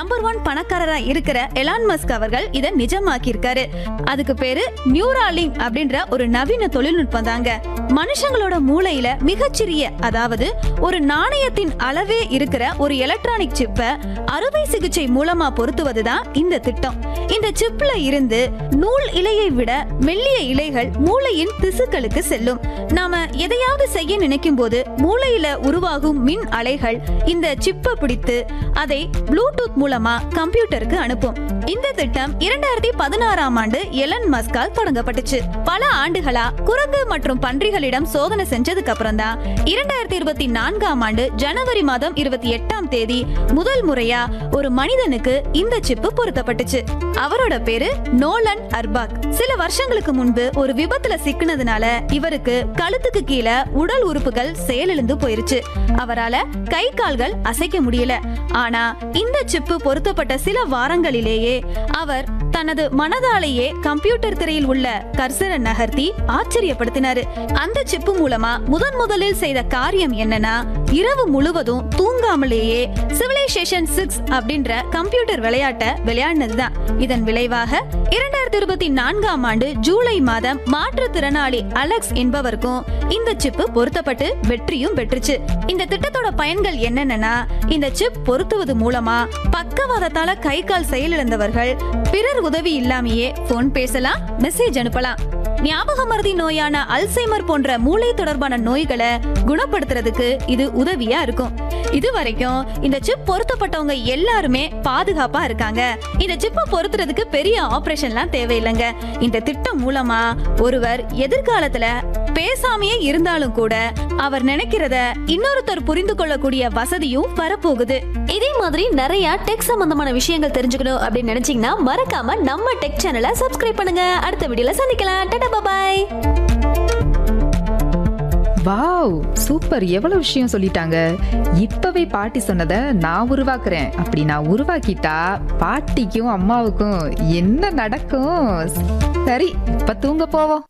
Number one பணக்காரரா இருக்கிற Elon Musk அவர்கள் இதை நிஜமாக்கி இருக்காரு அதுக்கு பேரு நியூராலிங் அப்படின்ற ஒரு நவீன தொழில்நுட்பம் தாங்க மனுஷங்களோட மூளையில மிகச்சிறிய அதாவது ஒரு நாணயத்தின் அளவே இருக்கிற ஒரு எலக்ட்ரானிக் சிப்பை அறுவை சிகிச்சை மூலமா பொருத்துவதுதான் இந்த திட்டம் இந்த சிப்ல இருந்து நூல் இலையை விட மெல்லிய இலைகள் மூளையின் திசுக்களுக்கு செல்லும் நாம எதையாவது செய்ய நினைக்கும் போது மூளையில உருவாகும் மின் அலைகள் இந்த சிப்பை பிடித்து அதை ப்ளூடூத் மூலமா கம்ப்யூட்டருக்கு அனுப்பும் இந்த திட்டம் இரண்டாயிரத்தி பதினாறாம் ஆண்டு எலன் மஸ்கால் தொடங்கப்பட்டுச்சு பல ஆண்டுகளா குரங்கு மற்றும் பன்றிகளிடம் சோதனை செஞ்சதுக்கு அப்புறம் தான் இரண்டாயிரத்தி இருபத்தி நான்காம் ஆண்டு ஜனவரி மாதம் இருபத்தி எட்டாம் தேதி முதல் முறையா ஒரு மனிதனுக்கு இந்த சிப்பு பொருத்தப்பட்டுச்சு அவரோட பேரு நோலன் அர்பாக் சில வருஷங்களுக்கு முன்பு ஒரு விபத்துல சிக்கினதுனால இவருக்கு கழுத்துக்கு கீழே உடல் உறுப்புகள் செயலிழந்து போயிருச்சு அவரால கை கால்கள் அசைக்க முடியல ஆனா இந்த சிப்பு பொருத்தப்பட்ட சில வாரங்களிலேயே அவர் தனது மனதாலேயே கம்ப்யூட்டர் திரையில் உள்ள கர்சரை நகர்த்தி ஆச்சரியப்படுத்தினாரு அந்த சிப்பு மூலமா முதன் முதலில் செய்த காரியம் என்னன்னா இரவு முழுவதும் தூங்காமலேயே சிவிலைசேஷன் சிக்ஸ் அப்படின்ற கம்ப்யூட்டர் விளையாட்டை விளையாடினதுதான் இதன் விளைவாக இரண்டாயிரத்தி இருபத்தி நான்காம் ஆண்டு ஜூலை மாதம் மாற்றுத்திறனாளி அலெக்ஸ் என்பவருக்கும் இந்த சிப்பு பொருத்தப்பட்டு வெற்றியும் பெற்றுச்சு இந்த திட்டத்தோட பயன்கள் என்னென்னா இந்த சிப் பொருத்துவது மூலமா பக்கவாதத்தால கை கால் செயலிழந்தவர்கள் பிறர் உதவி இல்லாமையே போன் பேசலாம் மெசேஜ் அனுப்பலாம் ஞாபக மருதி நோயான அல்சைமர் போன்ற மூளை தொடர்பான நோய்களை குணப்படுத்துறதுக்கு இது உதவியா இருக்கும் இது வரைக்கும் இந்த சிப் பொருத்தப்பட்டவங்க எல்லாருமே பாதுகாப்பா இருக்காங்க இந்த சிப்பை பொருத்துறதுக்கு பெரிய ஆபரேஷன்லாம் தேவையில்லைங்க இந்த திட்டம் மூலமா ஒருவர் எதிர்காலத்துல பேசாமையே இருந்தாலும் கூட அவர் நினைக்கிறத இன்னொருத்தர் புரிந்து கொள்ளக்கூடிய வசதியும் வரப்போகுது இதே மாதிரி நிறைய டெக் சம்பந்தமான விஷயங்கள் தெரிஞ்சுக்கணும் அப்படின்னு நினைச்சீங்கன்னா மறக்காம நம்ம டெக் சேனலை சப்ஸ்கிரைப் பண்ணுங்க அடுத்த வீடியோல சந்திக்கலாம் டாடா பாய் வாவ் சூப்பர் எவ்வளவு விஷயம் சொல்லிட்டாங்க இப்பவே பாட்டி சொன்னதை நான் உருவாக்குறேன் அப்படி நான் உருவாக்கிட்டா பாட்டிக்கும் அம்மாவுக்கும் என்ன நடக்கும் சரி இப்ப தூங்க போவோம்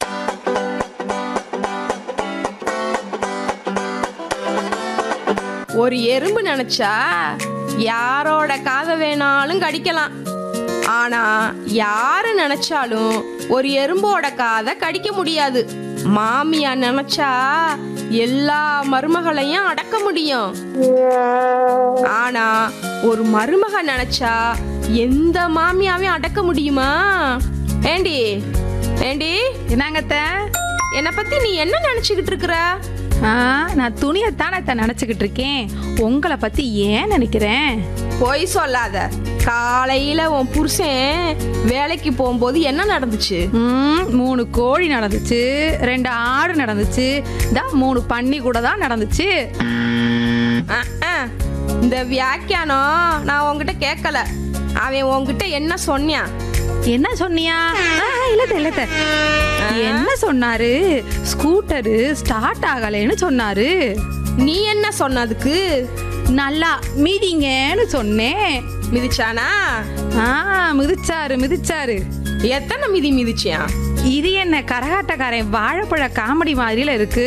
ஒரு எறும்பு நினைச்சா யாரோட காதை வேணாலும் கடிக்கலாம் ஆனா யாரு நினைச்சாலும் ஒரு எறும்போட காதை கடிக்க முடியாது மாமியா நினைச்சா எல்லா மருமகளையும் அடக்க முடியும் ஆனா ஒரு மருமக நினைச்சா எந்த மாமியாவையும் அடக்க முடியுமா ஏண்டி ஏண்டி என்னங்கத்த என்னை பத்தி நீ என்ன நினைச்சுக்கிட்டு இருக்கிற ஆ நான் துணியைத்தானே தான் நினச்சிக்கிட்டு இருக்கேன் உங்களை பற்றி ஏன் நினைக்கிறேன் பொய் சொல்லாத காலையில உன் புருஷன் வேலைக்கு போகும்போது என்ன நடந்துச்சு ம், மூணு கோழி நடந்துச்சு ரெண்டு ஆடு நடந்துச்சு தான் மூணு பன்னி கூட தான் நடந்துச்சு அஹ், அஹ். இந்த வியாக்கியானம் நான் உன்கிட்ட கேட்கல அவன் உன்கிட்ட என்ன சொன்னான் என்ன சொன்னியா ஆ, இல்லத்த இல்லத்த என்ன சொன்னாரு ஸ்கூட்டரு ஸ்டார்ட் ஆகலைன்னு சொன்னாரு நீ என்ன சொன்னதுக்கு நல்லா மிதிங்கன்னு சொன்னேன் மிதிச்சானா ஆ மிதிச்சாரு மிதிச்சாரு எத்தனை மிதி மிதிச்சியான் இது என்ன கரகாட்டக்காரன் வாழைப்பழ காமெடி மாதிரில இருக்கு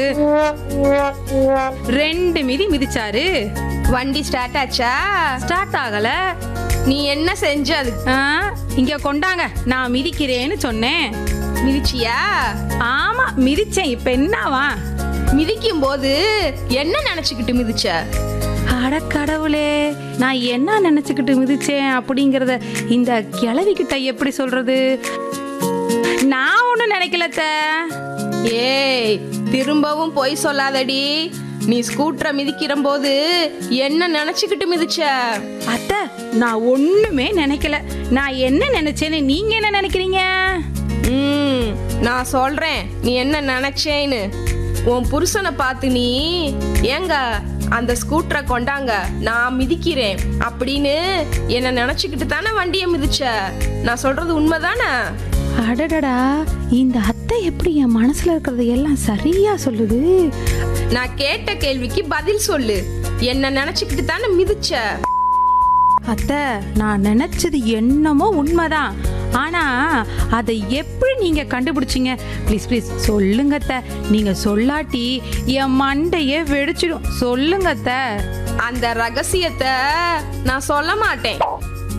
ரெண்டு மிதி மிதிச்சாரு வண்டி ஸ்டார்ட் ஆச்சா ஸ்டார்ட் ஆகல நீ என்ன செஞ்ச அதுக்கு ஆ, இங்க கொண்டாங்க நான் மிதிக்கிறேன்னு சொன்னேன் மிதிச்சியா ஆமா மிதிச்சேன் இப்ப என்னவா மிதிக்கும் போது என்ன நினைச்சுக்கிட்டு மிதிச்ச அட கடவுளே நான் என்ன நினைச்சுக்கிட்டு மிதிச்சேன் அப்படிங்கறத இந்த கிழவி கிட்ட எப்படி சொல்றது நான் ஒண்ணும் நினைக்கலத்த ஏய் திரும்பவும் பொய் சொல்லாதடி நீ ஸ்கூட்டரை மிதிக்கிற போது என்ன நினைச்சுக்கிட்டு மிதிச்ச அத்தை நான் ஒண்ணுமே நினைக்கல நான் என்ன நினைச்சேன்னு நீங்க என்ன நினைக்கிறீங்க ம் நான் சொல்றேன் நீ என்ன நினைச்சேன்னு உன் புருஷனை பார்த்து நீ ஏங்க அந்த ஸ்கூட்டரை கொண்டாங்க நான் மிதிக்கிறேன் அப்படின்னு என்ன நினைச்சுக்கிட்டு தானே வண்டியை மிதிச்ச நான் சொல்றது உண்மைதானே அடடடா இந்த அத்தை எப்படி என் மனசுல இருக்கிறது எல்லாம் சரியா சொல்லுது நான் கேட்ட கேள்விக்கு பதில் சொல்லு என்ன நினைச்சுக்கிட்டு தானே மிதிச்ச அத்தை நான் நினைச்சது என்னமோ உண்மைதான் ஆனா அதை எப்படி நீங்க கண்டுபிடிச்சீங்க ப்ளீஸ் ப்ளீஸ் சொல்லுங்க அத்தை நீங்க சொல்லாட்டி என் மண்டையே வெடிச்சிடும் சொல்லுங்க அத்தை அந்த ரகசியத்தை நான் சொல்ல மாட்டேன்